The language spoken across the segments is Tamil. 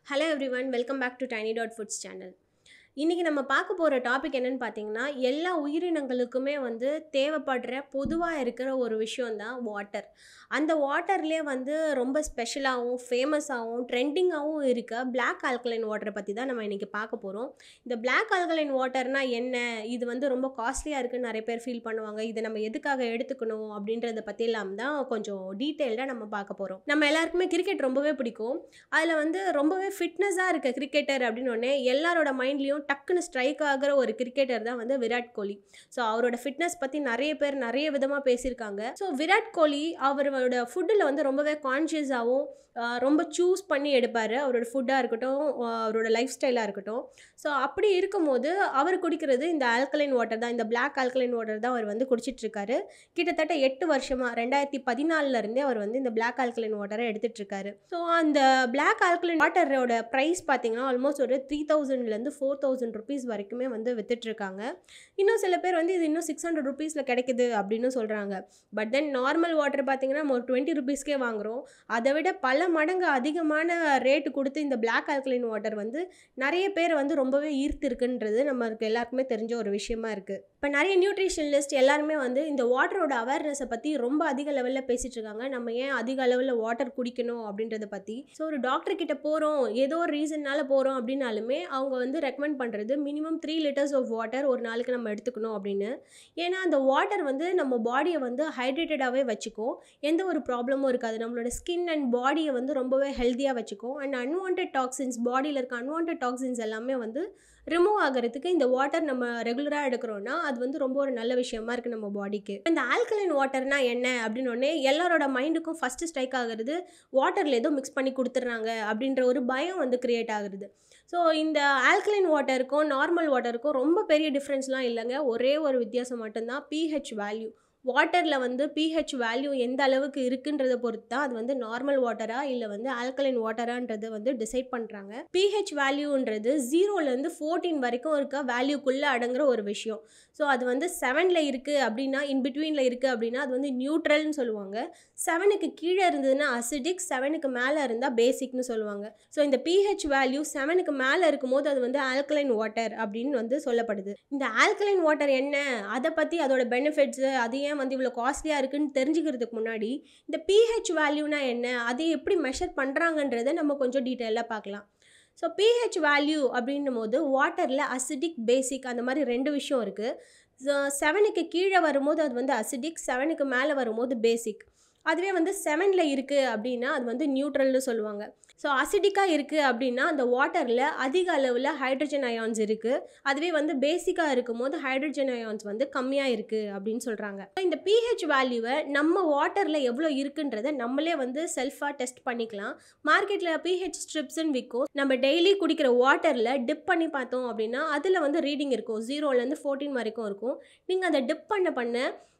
hello everyone welcome back to tiny dot foods channel இன்றைக்கி நம்ம பார்க்க போகிற டாபிக் என்னென்னு பார்த்தீங்கன்னா எல்லா உயிரினங்களுக்குமே வந்து தேவைப்படுற பொதுவாக இருக்கிற ஒரு விஷயந்தான் வாட்டர் அந்த வாட்டர்லேயே வந்து ரொம்ப ஸ்பெஷலாகவும் ஃபேமஸாகவும் ட்ரெண்டிங்காகவும் இருக்க பிளாக் ஆல்கலைன் வாட்டரை பற்றி தான் நம்ம இன்றைக்கி பார்க்க போகிறோம் இந்த பிளாக் ஆல்கலைன் வாட்டர்னா என்ன இது வந்து ரொம்ப காஸ்ட்லியாக இருக்குன்னு நிறைய பேர் ஃபீல் பண்ணுவாங்க இதை நம்ம எதுக்காக எடுத்துக்கணும் அப்படின்றத பற்றிலாம் தான் கொஞ்சம் டீட்டெயில்டாக நம்ம பார்க்க போகிறோம் நம்ம எல்லாருக்குமே கிரிக்கெட் ரொம்பவே பிடிக்கும் அதில் வந்து ரொம்பவே ஃபிட்னஸாக இருக்க கிரிக்கெட்டர் அப்படின்னு ஒன்று எல்லாரோட மைண்ட்லேயும் டக்குன்னு ஸ்ட்ரைக் ஆகிற ஒரு கிரிக்கெட்டர் தான் வந்து விராட் கோலி ஸோ அவரோட ஃபிட்னஸ் பற்றி நிறைய பேர் நிறைய விதமாக பேசியிருக்காங்க ஸோ விராட் கோலி அவரோட ஃபுட்டில் வந்து ரொம்பவே கான்ஷியஸாகவும் ரொம்ப சூஸ் பண்ணி எடுப்பார் அவரோட ஃபுட்டாக இருக்கட்டும் ஆஹ் அவரோட லைஃப் ஸ்டைலாக இருக்கட்டும் ஸோ அப்படி இருக்கும்போது அவர் குடிக்கிறது இந்த ஆல்கலைன் வாட்டர் தான் இந்த பிளாக் ஆல்கலைன் வாட்டர் தான் அவர் வந்து குடிச்சிட்டு இருக்காரு கிட்டத்தட்ட எட்டு வருஷமாக ரெண்டாயிரத்தி பதினாலுல இருந்தே அவர் வந்து இந்த பிளாக் ஆல்கலைன் வாட்டரை எடுத்துட்டு இருக்காரு ஸோ அந்த பிளாக் ஆல்கலைன் வாட்டரோட ப்ரைஸ் பார்த்தீங்கன்னா ஆல்மோஸ்ட் ஒரு த்ரீ தௌசண்ட்லேருந்து ஃபோர் தௌசண்ட் ருபீஸ் வரைக்குமே வந்து வித்துட்டு இருக்காங்க இன்னும் சில பேர் வந்து இது இன்னும் சிக்ஸ் ஹண்ட்ரட் ருபீஸில் கிடைக்குது அப்படின்னு சொல்கிறாங்க பட் தென் நார்மல் வாட்டர் பார்த்தீங்கன்னா நம்ம ஒரு டுவெண்ட்டி ருபீஸ்க்கே வாங்குகிறோம் அதை விட பல மடங்கு அதிகமான ரேட்டு கொடுத்து இந்த பிளாக் ஆல்கலைன் வாட்டர் வந்து நிறைய பேர் வந்து ரொம்பவே ஈர்த்து இருக்குன்றது நமக்கு எல்லாருக்குமே தெரிஞ்ச ஒரு விஷயமா இருக்குது இப்போ நிறைய நியூட்ரிஷனலிஸ்ட் எல்லாருமே வந்து இந்த வாட்டரோட அவேர்னஸை பற்றி ரொம்ப அதிக லெவலில் பேசிகிட்டு இருக்காங்க நம்ம ஏன் அதிக அளவில் வாட்டர் குடிக்கணும் அப்படின்றத பற்றி ஸோ ஒரு டாக்டர் கிட்ட போகிறோம் ஏதோ ஒரு ரீசன்னால போகிறோம் அப்படின்னாலுமே அவங்க வந்து ரெக்கமெண்ட் பண்ணுறது minimum three litres of water ஒரு நாளைக்கு நம்ம எடுத்துக்கணும் அப்படின்னு ஏன்னா அந்த வாட்டர் வந்து நம்ம பாடியை வந்து ஹைட்ரேட்டடாகவே வச்சுக்கும் எந்த ஒரு ப்ராப்ளமும் இருக்காது நம்மளோட ஸ்கின் அண்ட் பாடியை வந்து ரொம்பவே ஹெல்த்தியாக வச்சுக்கும் அண்ட் அன்வான்ட் டாக்ஸின்ஸ் பாடியில் இருக்க அன்வான்ட் டாக்ஸின்ஸ் எல்லாமே வந்து ரிமூவ் ஆகிறதுக்கு இந்த வாட்டர் நம்ம ரெகுலராக எடுக்கிறோன்னா அது வந்து ரொம்ப ஒரு நல்ல விஷயமா இருக்குது நம்ம பாடிக்கு இந்த ஆல்கலைன் வாட்டர்னா என்ன அப்படின்னு ஒன்னே எல்லாரோட மைண்டுக்கும் ஃபஸ்ட்டு ஸ்ட்ரைக் ஆகுறது வாட்டரில் ஏதோ மிக்ஸ் பண்ணி கொடுத்துட்றாங்க அப்படின்ற ஒரு பயம் வந்து க்ரியேட் ஆகுறது ஸோ இந்த ஆல்கலைன் வாட்டருக்கும் நார்மல் வாட்டருக்கும் ரொம்ப பெரிய டிஃப்ரென்ஸ்லாம் இல்லைங்க ஒரே ஒரு வித்தியாசம் மட்டும்தான் பிஹெச் வேல்யூ வாட்டரில் வந்து பிஹெச் வேல்யூ எந்த அளவுக்கு இருக்குன்றத பொறுத்து தான் அது வந்து நார்மல் வாட்டரா இல்லை வந்து ஆல்கலைன் வாட்டரான்றது வந்து டிசைட் பண்ணுறாங்க பிஹெச் வேல்யூன்றது ஜீரோலேருந்து ஃபோர்டீன் வரைக்கும் இருக்க வேல்யூக்குள்ளே அடங்குற ஒரு விஷயம் ஸோ அது வந்து செவனில் இருக்குது அப்படின்னா இன் பிட்வீனில் இருக்குது அப்படின்னா அது வந்து நியூட்ரல்னு சொல்லுவாங்க செவனுக்கு கீழே இருந்ததுன்னா அசிடிக் செவனுக்கு மேலே இருந்தால் பேசிக்னு சொல்லுவாங்க ஸோ இந்த பிஹெச் வேல்யூ செவனுக்கு மேலே இருக்கும்போது அது வந்து ஆல்கலைன் வாட்டர் அப்படின்னு வந்து சொல்லப்படுது இந்த ஆல்கலைன் வாட்டர் என்ன அதை பற்றி அதோட பெனிஃபிட்ஸு அது ஏன் வந்து இவ்வளோ காஸ்ட்லியாக இருக்குன்னு தெரிஞ்சுக்கிறதுக்கு முன்னாடி இந்த பிஹெச் வேல்யூனா என்ன அதை எப்படி மெஷர் பண்ணுறாங்கன்றதை நம்ம கொஞ்சம் டீட்டெயிலாக பார்க்கலாம் ஸோ பிஹெச் வேல்யூ அப்படின்னும் போது வாட்டரில் அசிடிக் பேசிக் அந்த மாதிரி ரெண்டு விஷயம் இருக்குது செவனுக்கு கீழே வரும்போது அது வந்து அசிடிக் செவனுக்கு மேலே வரும்போது பேசிக் அதுவே வந்து செவனில் இருக்குது அப்படின்னா அது வந்து நியூட்ரல்னு சொல்லுவாங்க ஸோ அசிடிக்காக இருக்குது அப்படின்னா அந்த வாட்டரில் அதிக அளவில் ஹைட்ரஜன் அயான்ஸ் இருக்குது அதுவே வந்து பேசிக்காக இருக்கும்போது ஹைட்ரஜன் அயான்ஸ் வந்து கம்மியாக இருக்குது அப்படின்னு சொல்கிறாங்க இந்த பிஹெச் வேல்யூவை நம்ம வாட்டரில் எவ்வளோ இருக்குன்றதை நம்மளே வந்து செல்ஃபாக டெஸ்ட் பண்ணிக்கலாம் மார்க்கெட்டில் பிஹெச் ஸ்ட்ரிப்ஸ்ன்னு விற்கும் நம்ம டெய்லி குடிக்கிற வாட்டரில் டிப் பண்ணி பார்த்தோம் அப்படின்னா அதில் வந்து ரீடிங் இருக்கும் ஜீரோலேருந்து ஃபோர்டீன் வரைக்கும் இருக்கும் நீங்கள் அதை டிப் பண்ண பண்ண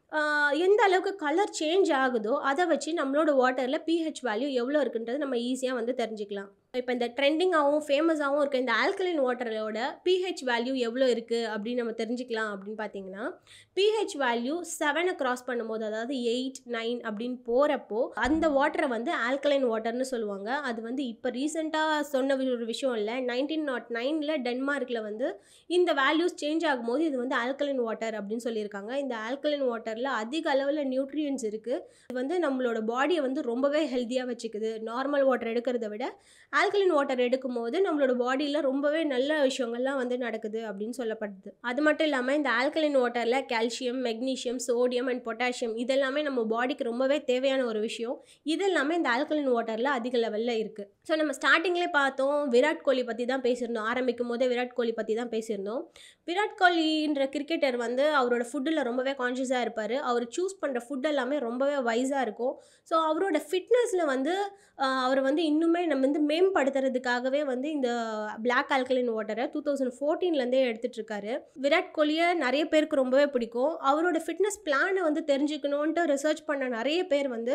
எந்த அளவுக்கு கலர் சேஞ்ச் ஆகுதோ அதை வச்சு நம்மளோட வாட்டரில் பிஹெச் வேல்யூ எவ்வளோ இருக்குன்றது நம்ம ஈஸியாக வந்து தெரிஞ்சுக்கலாம் இப்போ இந்த ட்ரெண்டிங்காகவும் ஃபேமஸாகவும் இருக்க இந்த ஆல்கலைன் வாட்டரோட பிஹெச் வேல்யூ எவ்வளோ இருக்குது அப்படின்னு நம்ம தெரிஞ்சுக்கலாம் அப்படின்னு பார்த்தீங்கன்னா பிஹெச் வேல்யூ செவனை கிராஸ் பண்ணும்போது அதாவது எயிட் நைன் அப்படின்னு போகிறப்போ அந்த வாட்டரை வந்து ஆல்கலைன் வாட்டர்னு சொல்லுவாங்க அது வந்து இப்போ ரீசெண்டாக சொன்ன ஒரு விஷயம் இல்லை நைன்டீன் நாட் நைனில் டென்மார்க்கில் வந்து இந்த வேல்யூஸ் சேஞ்ச் ஆகும்போது இது வந்து ஆல்கலைன் வாட்டர் அப்படின்னு சொல்லியிருக்காங்க இந்த ஆல்கலைன் வாட்டரில் அதிக அளவில் நியூட்ரியன்ஸ் இருக்குது இது வந்து நம்மளோட பாடியை வந்து ரொம்பவே ஹெல்த்தியாக வச்சுக்குது நார்மல் வாட்டர் எடுக்கிறத விட ஆல்கலின் வாட்டர் எடுக்கும்போது நம்மளோட பாடியில் ரொம்பவே நல்ல விஷயங்கள்லாம் வந்து நடக்குது அப்படின்னு சொல்லப்படுது அது மட்டும் இல்லாமல் இந்த ஆல்கலின் வாட்டரில் calcium magnesium sodium and potassium இதெல்லாமே நம்ம பாடிக்கு ரொம்பவே தேவையான ஒரு விஷயம் இதெல்லாமே இந்த ஆல்கலின் வாட்டரில் அதிக லெவலில் இருக்குது ஸோ நம்ம ஸ்டார்டிங்லேயே பார்த்தோம் விராட் கோலி பற்றி தான் பேசியிருந்தோம் ஆரம்பிக்கும் போதே விராட் கோலி பற்றி தான் பேசியிருந்தோம் விராட் கோலின்ற கிரிக்கெட்டர் வந்து அவரோட ஃபுட்டில் ரொம்பவே கான்ஷியஸாக இருப்பார் அவர் சூஸ் பண்ணுற ஃபுட் எல்லாமே ரொம்பவே வைஸாக இருக்கும் ஸோ அவரோட ஃபிட்னஸில் வந்து அவர் வந்து இன்னுமே நம்ம வந்து மேம்படுத்துறதுக்காகவே வந்து இந்த பிளாக் ஆல்கலின் வாட்டரை டூ தௌசண்ட் ஃபோர்டீன்லேருந்தே எடுத்துகிட்ருக்காரு விராட் கோலியை நிறைய பேருக்கு ரொம்பவே பிடிக்கும் அவரோட ஃபிட்னஸ் பிளானை வந்து தெரிஞ்சுக்கணுன்ட்டு ரிசர்ச் பண்ண நிறைய பேர் வந்து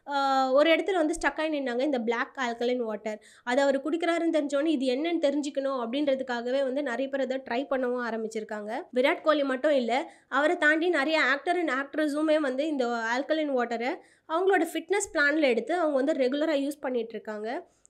ஒரு இடத்துல வந்து ஸ்டக்காகி நின்னாங்க இந்த பிளாக் ஆல்கலைன் வாட்டர் அதை அவர் குடிக்கிறாருன்னு தெரிஞ்சோன்னே இது என்னன்னு தெரிஞ்சுக்கணும் அப்படின்றதுக்காகவே வந்து நிறைய பேர் அதை ட்ரை பண்ணவும் ஆரம்பிச்சிருக்காங்க விராட் கோலி மட்டும் இல்லை அவரை தாண்டி நிறைய ஆக்டர் அண்ட் ஆக்ட்ரஸுமே வந்து இந்த ஆல்கலைன் வாட்டரை அவங்களோட ஃபிட்னஸ் பிளானில் எடுத்து அவங்க வந்து ரெகுலராக யூஸ் பண்ணிகிட்ருக்காங்க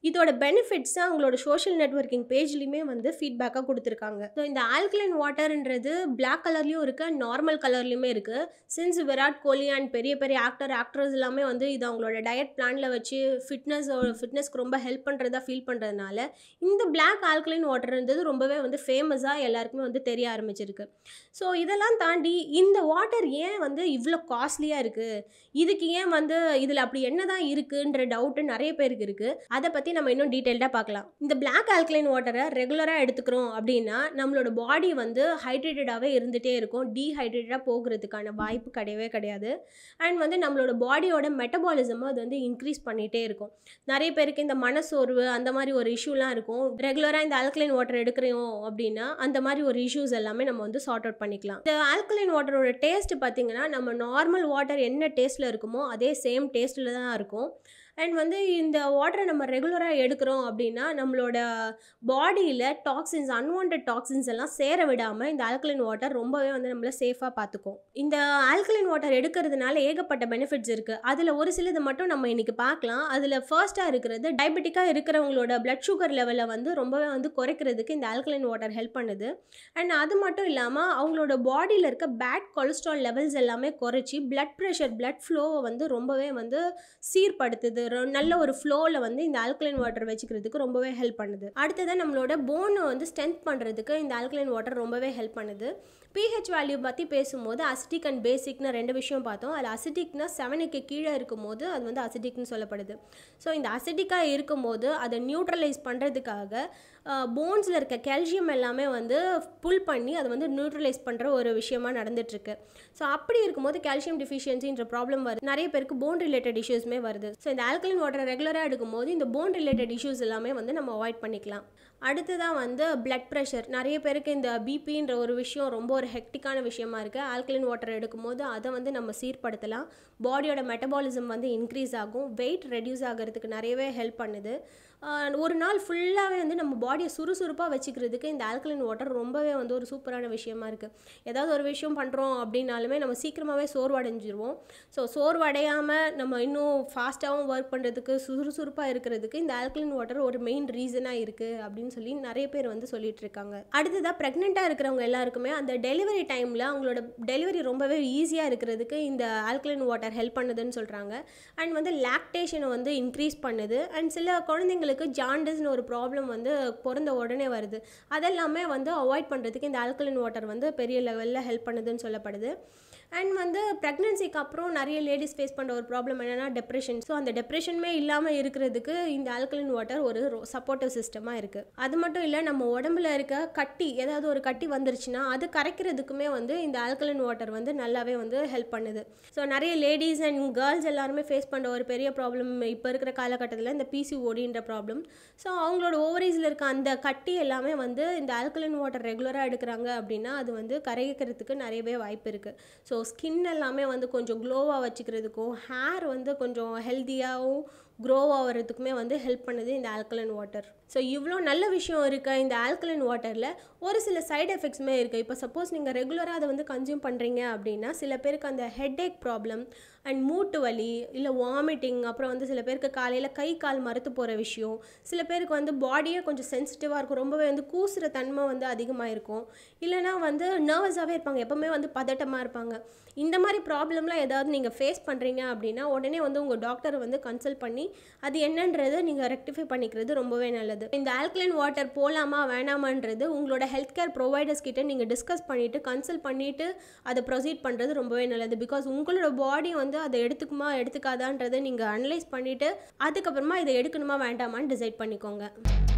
இதோட பெனிஃபிட்ஸை அவங்களோட சோஷியல் நெட்வொர்க்கிங் பேஜ்லேயுமே வந்து ஃபீட்பேக்காக கொடுத்துருக்காங்க ஸோ இந்த ஆல்கலைன் வாட்டர்ன்றது பிளாக் கலர்லேயும் இருக்குது நார்மல் கலர்லேயுமே இருக்குது சின்ஸ் விராட் கோலி அண்ட் பெரிய பெரிய ஆக்டர் ஆக்ட்ரஸ் எல்லாமே வந்து இது அவங்களோட டயட் பிளானில் வச்சு ஃபிட்னஸ் ஃபிட்னஸ்க்கு ரொம்ப ஹெல்ப் பண்ணுறதா ஃபீல் பண்ணுறதுனால இந்த பிளாக் ஆல்கலைன் வாட்டர்ன்றது ரொம்பவே வந்து ஃபேமஸாக எல்லாருக்குமே வந்து தெரிய ஆரம்பிச்சிருக்கு ஸோ இதெல்லாம் தாண்டி இந்த வாட்டர் ஏன் வந்து இவ்வளோ காஸ்ட்லியாக இருக்குது இதுக்கு ஏன் வந்து இதில் அப்படி என்ன தான் இருக்குன்ற டவுட்டு நிறைய பேருக்கு இருக்குது அதை பற்றி நம்ம இன்னும் டீட்டெயில்டாக பார்க்கலாம் இந்த பிளாக் ஆல்கலைன் வாட்டரை ரெகுலராக எடுத்துக்கிறோம் அப்படின்னா நம்மளோட பாடி வந்து ஹைட்ரேட்டடாகவே இருந்துகிட்டே இருக்கும் டீஹைட்ரேட்டடாக போகிறதுக்கான வாய்ப்பு கிடையவே கிடையாது அண்ட் வந்து நம்மளோட பாடியோட மெட்டபாலிசமும் அது வந்து இன்க்ரீஸ் பண்ணிகிட்டே இருக்கும் நிறைய பேருக்கு இந்த மனசோர்வு அந்த மாதிரி ஒரு இஷ்யூலாம் இருக்கும் ரெகுலராக இந்த ஆல்கலைன் வாட்டர் எடுக்கிறோம் அப்படின்னா அந்த மாதிரி ஒரு இஷ்யூஸ் எல்லாமே நம்ம வந்து சார்ட் அவுட் பண்ணிக்கலாம் இந்த ஆல்கலைன் வாட்டரோட டேஸ்ட் பார்த்தீங்கன்னா நம்ம நார்மல் வாட்டர் என்ன டேஸ்ட்டில் இருக்குமோ அதே சேம் டேஸ்ட்டில் தான் இருக்கும் அண்ட் வந்து இந்த வாட்டரை நம்ம ரெகுலராக எடுக்கிறோம் அப்படின்னா நம்மளோட பாடியில் டாக்ஸின்ஸ் அன்வான்ட் டாக்ஸின்ஸ் எல்லாம் சேர விடாமல் இந்த ஆல்கலைன் வாட்டர் ரொம்பவே வந்து நம்மளை சேஃபாக பார்த்துக்கும் இந்த ஆல்கலைன் வாட்டர் எடுக்கிறதுனால ஏகப்பட்ட பெனிஃபிட்ஸ் இருக்குது அதில் ஒரு சிலது மட்டும் நம்ம இன்றைக்கி பார்க்கலாம் அதில் ஃபர்ஸ்ட்டாக இருக்கிறது டயபெட்டிக்காக இருக்கிறவங்களோட பிளட் சுகர் லெவலை வந்து ரொம்பவே வந்து குறைக்கிறதுக்கு இந்த ஆல்கலைன் வாட்டர் ஹெல்ப் பண்ணுது அண்ட் அது மட்டும் இல்லாமல் அவங்களோட பாடியில் இருக்க பேட் கொலஸ்ட்ரால் லெவல்ஸ் எல்லாமே குறைச்சி பிளட் ப்ரெஷர் பிளட் ஃப்ளோவை வந்து ரொம்பவே வந்து சீர்படுத்துது ரொ- நல்ல ஒரு ஃப்ளோவில் வந்து இந்த ஆல்கலைன் வாட்டர் வச்சுக்கிறதுக்கு ரொம்பவே ஹெல்ப் பண்ணுது அடுத்தது நம்மளோட போனை வந்து ஸ்ட்ரென்த் பண்ணுறதுக்கு இந்த ஆல்கலைன் வாட்டர் ரொம்பவே ஹெல்ப் பண்ணுது பிஹெச் வேல்யூ பற்றி பேசும்போது அசிட்டிக் அண்ட் பேசிக்னு ரெண்டு விஷயம் பார்த்தோம் அதில் அசிட்டிக்னா செவனுக்கு கீழே இருக்கும்போது அது வந்து அசிட்டிக்னு சொல்லப்படுது ஸோ இந்த அசிட்டிக்காக இருக்கும்போது அதை நியூட்ரலைஸ் பண்ணுறதுக்காக போன்ஸில் இருக்க கால்சியம் எல்லாமே வந்து புல் பண்ணி அதை வந்து நியூட்ரலைஸ் பண்ணுற ஒரு விஷயமா நடந்துட்டுருக்கு ஸோ அப்படி இருக்கும்போது கால்சியம் டிஃபிஷியன்சின்ற ப்ராப்ளம் வருது நிறைய பேருக்கு போன் ரிலேட்டட் இஷ்யூஸ்மே வருது ஸோ இந்த ஆல்கலைன் வாட்டர் ரெகுலராக எடுக்கும்போது இந்த போன் ரிலேட்டட் இஷ்யூஸ் எல்லாமே வந்து நம்ம அவாய்ட் பண்ணிக்கலாம் அடுத்ததான் வந்து பிளட் ப்ரெஷர் நிறைய பேருக்கு இந்த பிபின்ற ஒரு விஷயம் ரொம்ப ஒரு ஹெக்டிக்கான விஷயமா இருக்குது ஆல்கலைன் வாட்டர் எடுக்கும்போது அதை வந்து நம்ம சீர்படுத்தலாம் பாடியோட மெட்டபாலிசம் வந்து இன்க்ரீஸ் ஆகும் வெயிட் ரெடியூஸ் ஆகிறதுக்கு நிறையவே ஹெல்ப் பண்ணுது ஆஹ் ஒரு நாள் ஃபுல்லாகவே வந்து நம்ம பாடியை சுறுசுறுப்பாக வச்சுக்கிறதுக்கு இந்த ஆல்கலைன் வாட்டர் ரொம்பவே வந்து ஒரு சூப்பரான விஷயமா இருக்குது ஏதாவது ஒரு விஷயம் பண்ணுறோம் அப்படின்னாலுமே நம்ம சீக்கிரமாகவே சோர்வடைஞ்சிருவோம் ஸோ சோர்வடையாமல் நம்ம இன்னும் ஃபாஸ்ட்டாகவும் ஒர்க் பண்ணுறதுக்கு சுறுசுறுப்பாக இருக்கிறதுக்கு இந்த ஆல்கலைன் வாட்டர் ஒரு மெயின் ரீசனாக இருக்குது அப்படின்னு சொல்லி நிறைய பேர் வந்து சொல்லிட்டு இருக்காங்க அடுத்ததாக ப்ரெக்னெண்ட்டாக இருக்கிறவங்க எல்லாருக்குமே அந்த டெலிவரி டைமில் அவங்களோட டெலிவரி ரொம்பவே ஈஸியாக இருக்கிறதுக்கு இந்த ஆல்கலைன் வாட்டர் ஹெல்ப் பண்ணுதுன்னு சொல்கிறாங்க அண்ட் வந்து லாக்டேஷனை வந்து இன்க்ரீஸ் பண்ணுது அண்ட் சில குழந்தைங்களுக்கு ஜாண்டிஸ்னு ஒரு ப்ராப்ளம் வந்து பிறந்த உடனே வருது அதெல்லாமே வந்து அவாய்ட் பண்ணுறதுக்கு இந்த ஆல்கலைன் வாட்டர் வந்து பெரிய லெவலில் ஹெல்ப் பண்ணுதுன்னு சொல்லப்படுது அண்ட் வந்து ப்ரெக்னன்சிக்கு அப்புறம் நிறைய லேடிஸ் ஃபேஸ் பண்ணுற ஒரு ப்ராப்ளம் என்னென்னா டெப்ரெஷன் ஸோ அந்த டெப்ரெஷனுமே இல்லாமல் இருக்கிறதுக்கு இந்த ஆல்கலைன் வாட்டர் ஒரு சப்போர்ட்டிவ் சிஸ்டமாக இருக்குது அது மட்டும் இல்லை நம்ம உடம்புல இருக்க கட்டி ஏதாவது ஒரு கட்டி வந்துருச்சுன்னா அது கரைக்கிறதுக்குமே வந்து இந்த ஆல்கலைன் வாட்டர் வந்து நல்லாவே வந்து ஹெல்ப் பண்ணுது ஸோ நிறைய லேடிஸ் அண்ட் கேர்ள்ஸ் எல்லாருமே ஃபேஸ் பண்ணுற ஒரு பெரிய ப்ராப்ளம் இப்போ இருக்கிற காலகட்டத்தில் இந்த பிசிஓடின்ற ப்ராப்ளம் ஸோ அவங்களோட ஓவரீஸில் இருக்க அந்த கட்டி எல்லாமே வந்து இந்த ஆல்கலைன் வாட்டர் ரெகுலராக எடுக்கிறாங்க அப்படின்னா அது வந்து கரைக்கிறதுக்கு நிறையவே வாய்ப்பு இருக்குது ஸோ ஸ்கின் எல்லாமே வந்து கொஞ்சம் க்ளோவாக வச்சுக்கிறதுக்கும் ஹேர் வந்து கொஞ்சம் ஹெல்த்தியாகவும் க்ரோ ஆகிறதுக்குமே வந்து ஹெல்ப் பண்ணுது இந்த ஆல்கலைன் வாட்டர் ஸோ இவ்வளோ நல்ல விஷயம் இருக்க இந்த ஆல்கலைன் வாட்டரில் ஒரு சில சைடு எஃபெக்ட்ஸுமே இருக்குது இப்போ சப்போஸ் நீங்கள் ரெகுலராக அதை வந்து கன்சியூம் பண்ணுறீங்க அப்படின்னா சில பேருக்கு அந்த ஹெட்ஏக் ப்ராப்ளம் அண்ட் மூட்டு வலி இல்லை வாமிட்டிங் அப்புறம் வந்து சில பேருக்கு காலையில் கை கால் மறுத்து போகிற விஷயம் சில பேருக்கு வந்து பாடியே கொஞ்சம் சென்சிட்டிவாக இருக்கும் ரொம்பவே வந்து கூசுகிற தன்மை வந்து அதிகமாக இருக்கும் இல்லைனா வந்து நர்வஸாகவே இருப்பாங்க எப்போவுமே வந்து பதட்டமாக இருப்பாங்க இந்த மாதிரி ப்ராப்ளம்லாம் ஏதாவது நீங்கள் ஃபேஸ் பண்ணுறீங்க அப்படின்னா உடனே வந்து உங்கள் டாக்டரை வந்து கன்சல்ட் பண்ணி அது என்னன்றதை நீங்கள் ரெக்டிஃபை பண்ணிக்கிறது ரொம்பவே நல்லது இந்த ஆல்கலைன் வாட்டர் போகலாமா வேணாமான்றது உங்களோட ஹெல்த் கேர் ப்ரொவைடர்ஸ் கிட்ட நீங்கள் டிஸ்கஸ் பண்ணிவிட்டு கன்சல்ட் பண்ணிவிட்டு அதை ப்ரொசீட் பண்ணுறது ரொம்பவே நல்லது பிகாஸ் உங்களோட பாடி வந்து அதை எடுத்துக்குமா எடுத்துக்காதான்றதை நீங்கள் அனலைஸ் பண்ணிவிட்டு அதுக்கப்புறமா இதை எடுக்கணுமா வேண்டாமான்னு டிசைட் பண்ணிக்கோங்க